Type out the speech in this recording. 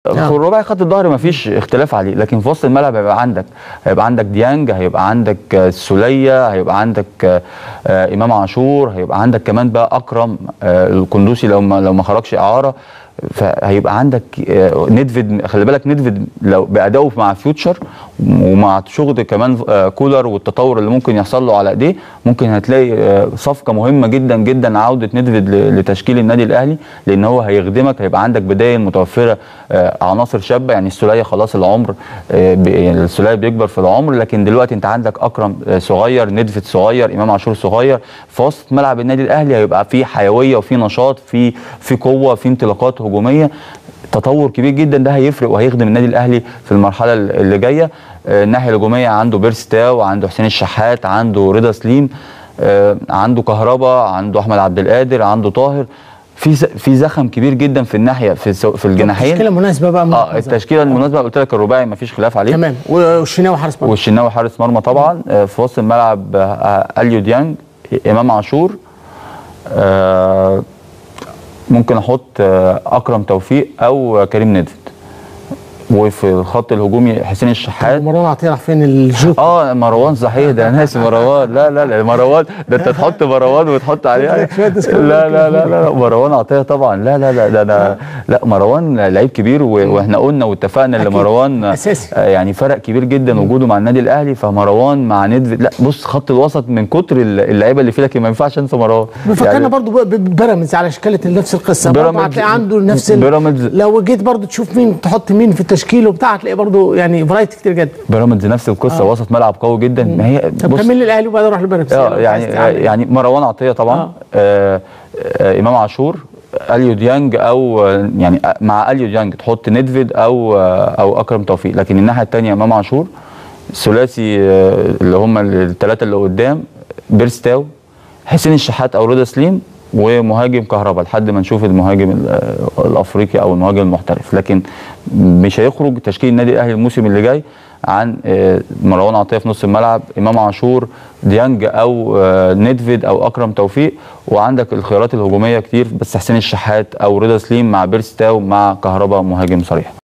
في الرباعي خط الظهر مفيش اختلاف عليه لكن في وسط الملعب هيبقى عندك هيبقى عندك ديانج هيبقى عندك آه، السوليه هيبقى عندك آه، آه، امام عاشور هيبقى عندك كمان بقى اكرم آه، القندوسي لو ما لو ما خرجش اعاره فهيبقى عندك آه، ندفيد خلي بالك ندفيد لو بادائه مع فيوتشر ومع شغل كمان آه، كولر والتطور اللي ممكن يحصل له على ايديه ممكن هتلاقي آه، صفقه مهمه جدا جدا عوده ندفيد ل- لتشكيل النادي الاهلي لان هو هيخدمك هيبقى عندك بدايه متوفره آه، عناصر شابه يعني السوليه خلاص العمر آه، ب- يعني السوليه بيكبر في العمر لكن دلوقتي انت عندك اكرم آه، صغير ندفيد صغير امام عاشور صغير في وسط ملعب النادي الاهلي هيبقى في حيويه وفي نشاط في في قوه في انطلاقات هجوميه تطور كبير جدا ده هيفرق وهيخدم النادي الاهلي في المرحله اللي جايه آه، الناحيه الهجوميه عنده بيرستاو عنده حسين الشحات عنده رضا سليم آه، عنده كهربا عنده احمد عبد القادر عنده طاهر في ز- في زخم كبير جدا في الناحيه في السو- في الجناحين تشكيله مناسبه بقى اه مركزة. التشكيله المناسبه قلت لك الرباعي ما فيش خلاف عليه تمام والشناوي حارس مرمى والشناوي حارس مرمى طبعا آه، في وسط الملعب آه، اليو ديانج امام عاشور آه، ممكن احط آه، اكرم توفيق او كريم ندفد وفي الخط الهجومي حسين الشحات مروان عطيه راح فين الجوكر اه مروان صحيح ده انا ناسي مروان لا لا لا مروان ده انت تحط مروان وتحط عليه شوية ديسكو- لا لا لا لا لا مروان عطيه طبعا لا لا لا ده انا لا مروان لعيب كبير و- واحنا قلنا واتفقنا ان أكيد. مروان أساسي. آه، يعني فرق كبير جدا وجوده مع النادي الاهلي فمروان مع ندفد لا بص خط الوسط من كتر اللعيبه اللي فيه لكن ما ينفعش انسى مروان بيفكرنا برضو ب- ب- بيراميدز على شكلة نفس القصه برضو بيراميدز- هتلاقي عنده نفس ال- بيراميدز- لو جيت برضو تشوف مين تحط مين في التشكيل وبتاع هتلاقي برضو يعني فرايتي كتير جدا بيراميدز نفس القصه آه. وسط ملعب قوي جدا ما هي طب بص كمل الاهلي وبعدين نروح لبيراميدز اه لو يعني عايز تعمل. يعني مروان عطيه طبعا آه. آه. آه امام عاشور اليو ديانج او آه، يعني مع اليو ديانج تحط ندفيد او آه او اكرم توفيق لكن الناحيه الثانيه امام عاشور ثلاثي آه اللي هم الثلاثه اللي قدام بيرستاو حسين الشحات او رضا سليم ومهاجم كهربا لحد ما نشوف المهاجم ال- آه، الافريقي او المهاجم المحترف لكن مش هيخرج تشكيل النادي الاهلي الموسم اللي جاي عن آه، مروان عطيه في نص الملعب امام عاشور ديانج او آه، ندفيد او اكرم توفيق وعندك الخيارات الهجوميه كتير بس حسين الشحات او رضا سليم مع بيرستاو مع كهربا مهاجم صريح